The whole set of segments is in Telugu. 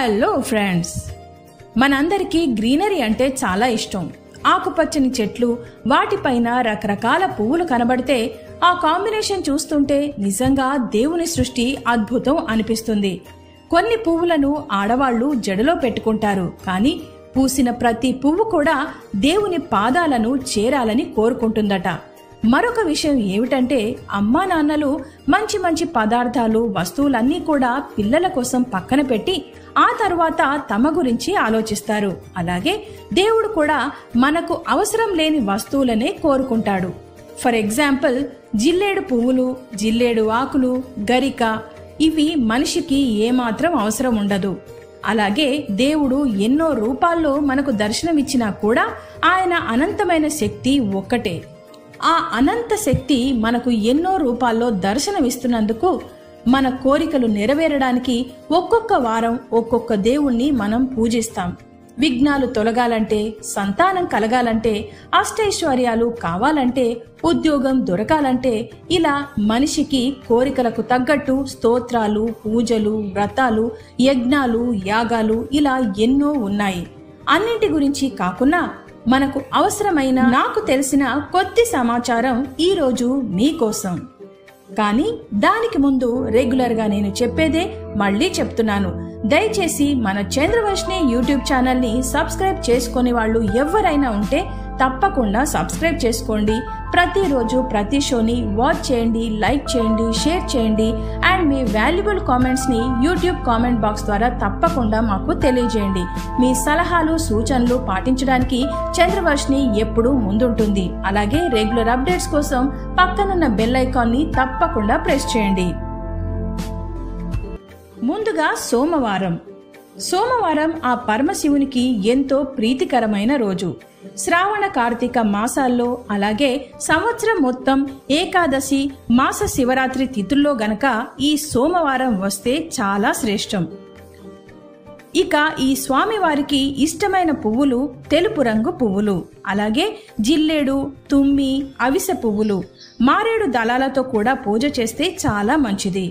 హలో ఫ్రెండ్స్ మనందరికీ గ్రీనరీ అంటే చాలా ఇష్టం ఆకుపచ్చని చెట్లు వాటిపైన రకరకాల పువ్వులు కనబడితే ఆ కాంబినేషన్ చూస్తుంటే నిజంగా దేవుని సృష్టి అద్భుతం అనిపిస్తుంది కొన్ని పువ్వులను ఆడవాళ్లు జడలో పెట్టుకుంటారు కానీ పూసిన ప్రతి పువ్వు కూడా దేవుని పాదాలను చేరాలని కోరుకుంటుందట మరొక విషయం ఏమిటంటే అమ్మా నాన్నలు మంచి మంచి పదార్థాలు వస్తువులన్నీ కూడా పిల్లల కోసం పక్కన పెట్టి ఆ తర్వాత తమ గురించి ఆలోచిస్తారు అలాగే దేవుడు కూడా మనకు అవసరం లేని వస్తువులనే కోరుకుంటాడు ఫర్ ఎగ్జాంపుల్ జిల్లేడు పువ్వులు జిల్లేడు ఆకులు గరిక ఇవి మనిషికి ఏమాత్రం అవసరం ఉండదు అలాగే దేవుడు ఎన్నో రూపాల్లో మనకు దర్శనమిచ్చినా కూడా ఆయన అనంతమైన శక్తి ఒక్కటే ఆ అనంత శక్తి మనకు ఎన్నో రూపాల్లో దర్శనమిస్తున్నందుకు మన కోరికలు నెరవేరడానికి ఒక్కొక్క వారం ఒక్కొక్క దేవుణ్ణి మనం పూజిస్తాం విఘ్నాలు తొలగాలంటే సంతానం కలగాలంటే అష్టైశ్వర్యాలు కావాలంటే ఉద్యోగం దొరకాలంటే ఇలా మనిషికి కోరికలకు తగ్గట్టు స్తోత్రాలు పూజలు వ్రతాలు యజ్ఞాలు యాగాలు ఇలా ఎన్నో ఉన్నాయి అన్నింటి గురించి కాకుండా మనకు అవసరమైన నాకు తెలిసిన కొద్ది సమాచారం ఈరోజు మీకోసం కానీ దానికి ముందు రెగ్యులర్ గా నేను చెప్పేదే మళ్ళీ చెప్తున్నాను దయచేసి మన చంద్రవర్షిని యూట్యూబ్ ఛానల్ ని సబ్స్క్రైబ్ చేసుకునే వాళ్ళు ఎవరైనా ఉంటే తప్పకుండా సబ్స్క్రైబ్ చేసుకోండి ప్రతిరోజు ప్రతి షోని వాచ్ చేయండి లైక్ చేయండి షేర్ చేయండి అండ్ మీ వాల్యుబుల్ కామెంట్స్ ని యూట్యూబ్ కామెంట్ బాక్స్ ద్వారా తప్పకుండా మాకు తెలియజేయండి మీ సలహాలు సూచనలు పాటించడానికి చంద్రవర్షిని ఎప్పుడూ ముందుంటుంది అలాగే రెగ్యులర్ అప్డేట్స్ కోసం పక్కనున్న బెల్ ఐకాన్ ని తప్పకుండా ప్రెస్ చేయండి ముందుగా సోమవారం సోమవారం ఆ పరమశివునికి ఎంతో ప్రీతికరమైన రోజు శ్రావణ కార్తీక మాసాల్లో అలాగే సంవత్సరం మొత్తం ఏకాదశి మాస శివరాత్రి తిథుల్లో గనక ఈ సోమవారం వస్తే చాలా శ్రేష్టం ఇక ఈ స్వామివారికి ఇష్టమైన పువ్వులు తెలుపు రంగు పువ్వులు అలాగే జిల్లేడు తుమ్మి అవిసె పువ్వులు మారేడు దళాలతో కూడా పూజ చేస్తే చాలా మంచిది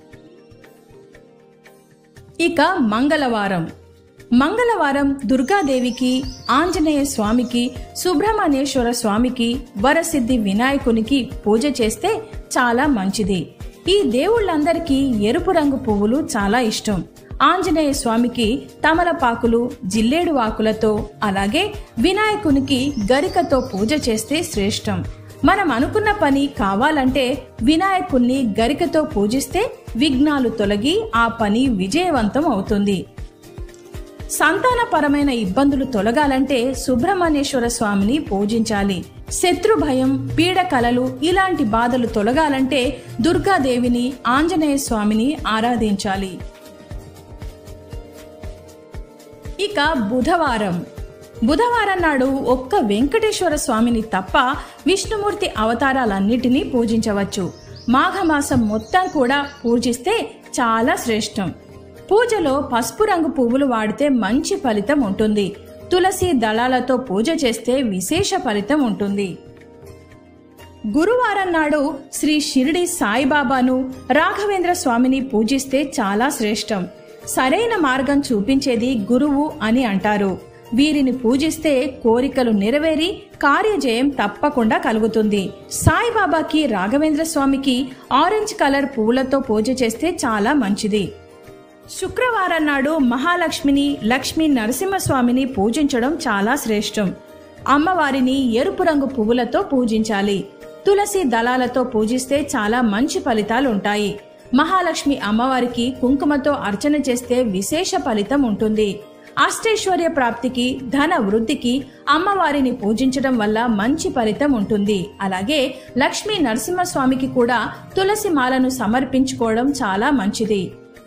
ఇక మంగళవారం మంగళవారం దుర్గాదేవికి ఆంజనేయ స్వామికి సుబ్రహ్మణ్యేశ్వర స్వామికి వరసిద్ధి వినాయకునికి పూజ చేస్తే చాలా మంచిది ఈ దేవుళ్ళందరికీ ఎరుపు రంగు పువ్వులు చాలా ఇష్టం ఆంజనేయ స్వామికి తమలపాకులు జిల్లేడు ఆకులతో అలాగే వినాయకునికి గరికతో పూజ చేస్తే శ్రేష్టం మనం అనుకున్న పని కావాలంటే వినాయకుణ్ణి గరికతో పూజిస్తే విఘ్నాలు తొలగి ఆ పని విజయవంతం అవుతుంది సంతానపరమైన ఇబ్బందులు తొలగాలంటే సుబ్రహ్మణ్యేశ్వర స్వామిని పూజించాలి శత్రు భయం పీడ కలలు ఇలాంటి బాధలు తొలగాలంటే దుర్గాదేవిని ఆంజనేయ స్వామిని ఆరాధించాలి ఇక బుధవారం బుధవారం నాడు ఒక్క వెంకటేశ్వర స్వామిని తప్ప విష్ణుమూర్తి అవతారాలన్నిటినీ పూజించవచ్చు మాఘమాసం మొత్తం కూడా పూజిస్తే చాలా శ్రేష్టం పూజలో పసుపు రంగు పువ్వులు వాడితే మంచి ఫలితం ఉంటుంది తులసి దళాలతో పూజ చేస్తే విశేష ఫలితం ఉంటుంది గురువారం నాడు శ్రీ షిరిడి సాయిబాబాను రాఘవేంద్ర స్వామిని పూజిస్తే చాలా శ్రేష్టం సరైన మార్గం చూపించేది గురువు అని అంటారు వీరిని పూజిస్తే కోరికలు నెరవేరి కార్యజయం తప్పకుండా కలుగుతుంది సాయిబాబాకి రాఘవేంద్ర స్వామికి ఆరెంజ్ కలర్ పువ్వులతో పూజ చేస్తే చాలా మంచిది శుక్రవారం నాడు మహాలక్ష్మిని లక్ష్మీ నరసింహస్వామిని పూజించడం చాలా శ్రేష్టం అమ్మవారిని ఎరుపు రంగు పువ్వులతో పూజించాలి తులసి దళాలతో పూజిస్తే చాలా మంచి ఫలితాలు ఉంటాయి మహాలక్ష్మి అమ్మవారికి కుంకుమతో అర్చన చేస్తే విశేష ఫలితం ఉంటుంది అష్టైశ్వర్య ప్రాప్తికి ధన వృద్ధికి అమ్మవారిని పూజించడం వల్ల మంచి ఫలితం ఉంటుంది అలాగే లక్ష్మీ నరసింహస్వామికి కూడా తులసి మాలను సమర్పించుకోవడం చాలా మంచిది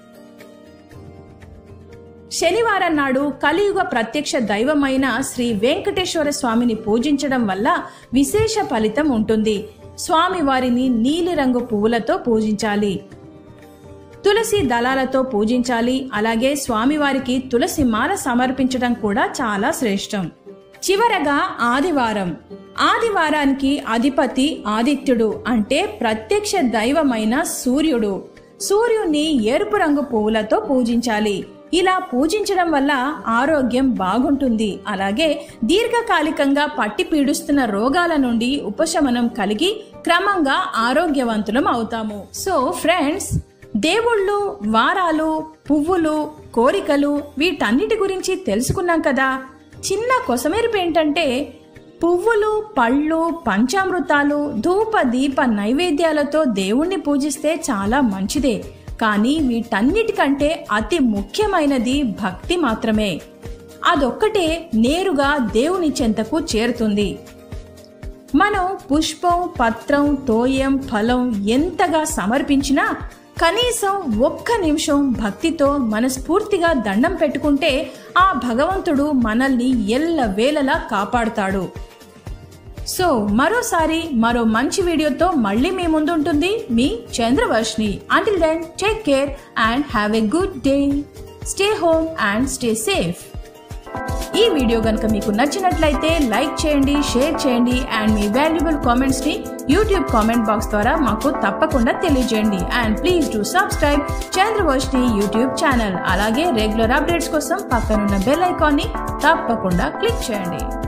శనివారం నాడు కలియుగ ప్రత్యక్ష దైవమైన శ్రీ వెంకటేశ్వర స్వామిని పూజించడం వల్ల విశేష ఫలితం ఉంటుంది స్వామి వారిని నీలిరంగు పువ్వులతో పూజించాలి తులసి దళాలతో పూజించాలి అలాగే స్వామివారికి తులసి మాల సమర్పించడం కూడా చాలా శ్రేష్టం చివరగా ఆదివారం ఆదివారానికి అధిపతి ఆదిత్యుడు అంటే ప్రత్యక్ష దైవమైన సూర్యుడు సూర్యుణ్ణి ఎరుపు రంగు పువ్వులతో పూజించాలి ఇలా పూజించడం వల్ల ఆరోగ్యం బాగుంటుంది అలాగే దీర్ఘకాలికంగా పట్టి పీడిస్తున్న రోగాల నుండి ఉపశమనం కలిగి క్రమంగా ఆరోగ్యవంతులం అవుతాము సో ఫ్రెండ్స్ దేవుళ్ళు వారాలు పువ్వులు కోరికలు వీటన్నిటి గురించి తెలుసుకున్నాం కదా చిన్న కొసమెరుపు ఏంటంటే పువ్వులు పళ్ళు పంచామృతాలు ధూప దీప నైవేద్యాలతో దేవుణ్ణి పూజిస్తే చాలా మంచిదే కానీ వీటన్నిటికంటే అతి ముఖ్యమైనది భక్తి మాత్రమే అదొక్కటే నేరుగా దేవుని చెంతకు చేరుతుంది మనం పుష్పం పత్రం తోయం ఫలం ఎంతగా సమర్పించినా కనీసం ఒక్క నిమిషం భక్తితో మనస్ఫూర్తిగా దండం పెట్టుకుంటే ఆ భగవంతుడు మనల్ని ఎల్లవేళలా కాపాడుతాడు సో మరోసారి మరో మంచి వీడియోతో మళ్ళీ మీ ముందుంటుంది మీ Chandravarshini until then take care and have a good day stay home and stay safe ఈ వీడియో కనుక మీకు నచ్చినట్లయితే లైక్ చేయండి షేర్ చేయండి అండ్ మీ వాల్యుబుల్ కామెంట్స్ ని యూట్యూబ్ కామెంట్ బాక్స్ ద్వారా మాకు తప్పకుండా తెలియజేయండి and please do subscribe Chandravarshini YouTube channel అలాగే రెగ్యులర్ అప్డేట్స్ కోసం పక్కనున్న బెల్ ఐకాన్ ని తప్పకుండా క్లిక్ చేయండి